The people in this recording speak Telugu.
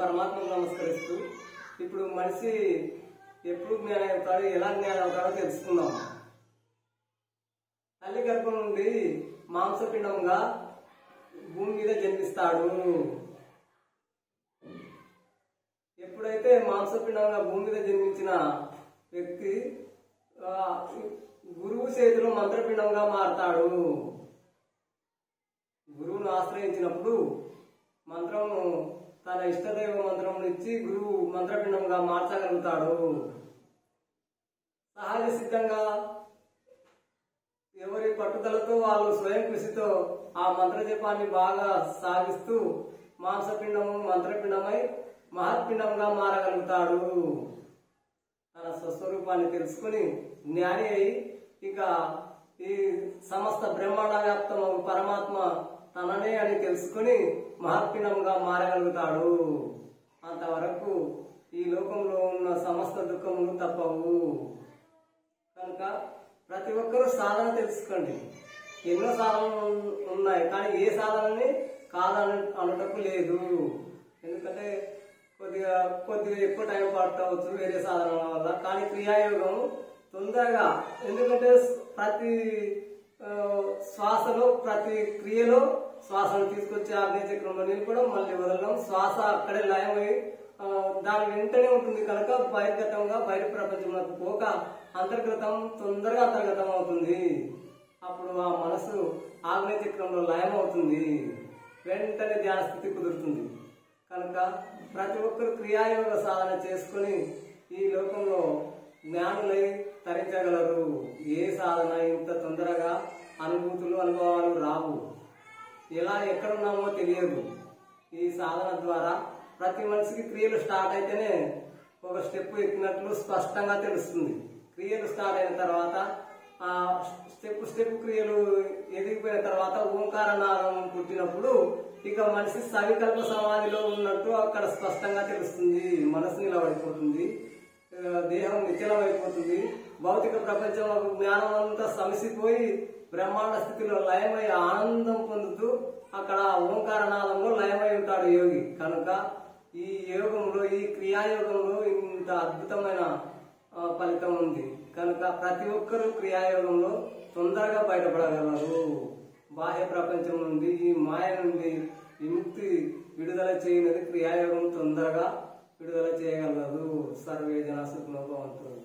పరమాత్మకు నమస్కరిస్తూ ఇప్పుడు మనిషి ఎప్పుడు జ్ఞానం అవుతాడో ఎలా జ్ఞానం అవుతాడో తెలుసుకుందాం తల్లి గర్భం నుండి మాంసపిండంగా భూమి మీద జన్మిస్తాడు ఎప్పుడైతే మాంసపిండంగా భూమి మీద జన్మించిన వ్యక్తి ఆ, గురువు చేతిలో మంత్రపిండంగా మారతాడు గురువును ఆశ్రయించినప్పుడు మంత్రము తన ఇష్టదైవ మంత్రం ఇచ్చి గురువు మంత్రపిండంగా మార్చగలుగుతాడు సహజ సిద్ధంగా ఎవరి పట్టుదలతో వాళ్ళు స్వయం కృషితో ఆ మంత్ర జపాన్ని బాగా సాగిస్తూ మాంసపిండము మంత్రపిండమై మహత్పిండంగా మారగలుగుతాడు తన స్వస్వరూపాన్ని తెలుసుకుని జ్ఞాని అయి ఇక ఈ సమస్త బ్రహ్మాండ వ్యాప్తము పరమాత్మ తననే అని తెలుసుకుని మహత్పిండంగా మారగలుగుతాడు అంతవరకు ఈ లోకంలో ఉన్న సమస్త దుఃఖములు తప్పవు కనుక ప్రతి ఒక్కరూ సాధన తెలుసుకోండి ఎన్నో సాధనలు ఉన్నాయి కానీ ఏ సాధనని కాదని అనుటకు లేదు ఎందుకంటే కొద్దిగా కొద్దిగా ఎక్కువ టైం పట్టవచ్చు వేరే సాధనల వల్ల కానీ క్రియాయోగం తొందరగా ఎందుకంటే ప్రతి ఆ, శ్వాసలో ప్రతి క్రియలో శ్వాసను తీసుకొచ్చి ఆగ్నేయ చక్రంలో నిలపడం మళ్ళీ వదలడం శ్వాస అక్కడే లయమై ఆ, దాని వెంటనే ఉంటుంది కనుక బహిర్గతంగా బయట ప్రపంచంలోకి పోక అంతర్గతం తొందరగా అంతర్గతం అవుతుంది అప్పుడు ఆ మనసు ఆగ్నేయ చక్రంలో లయం అవుతుంది వెంటనే ధ్యాన స్థితి కుదురుతుంది కనుక ప్రతి ఒక్కరు క్రియాయోగ సాధన చేసుకుని ఈ లోకంలో జ్ఞానులై తరించగలరు ఏ సాధన ఇంత తొందరగా అనుభూతులు అనుభవాలు రావు ఎలా ఎక్కడున్నామో తెలియదు ఈ సాధన ద్వారా ప్రతి మనిషికి క్రియలు స్టార్ట్ అయితేనే ఒక స్టెప్ ఎక్కినట్లు స్పష్టంగా తెలుస్తుంది క్రియలు స్టార్ట్ అయిన తర్వాత ఆ స్టెప్ స్టెప్ క్రియలు ఎదిగిపోయిన తర్వాత ఓంకార నాదం పుట్టినప్పుడు ఇక మనిషి సవికల్ప సమాధిలో ఉన్నట్టు అక్కడ స్పష్టంగా తెలుస్తుంది మనసు నిలబడిపోతుంది ఆ, దేహం నిశ్చలమైపోతుంది భౌతిక ప్రపంచంలో జ్ఞానం అంతా సమసిపోయి బ్రహ్మాండ స్థితిలో లయమై ఆనందం పొందుతూ అక్కడ ఓంకారనాదంలో లయమై ఉంటాడు యోగి కనుక ఈ యోగంలో ఈ క్రియాయోగంలో ఇంత అద్భుతమైన ఆ, ఫలితం ఉంది కనుక ప్రతి ఒక్కరూ క్రియాయోగంలో తొందరగా బయటపడగలరు బాహ్య ప్రపంచం నుండి ఈ మాయ నుండి విముక్తి విడుదల చేయనది క్రియాయోగం తొందరగా విడుదల చేయగలదు సర్వే జన సుఖనోభవంతులు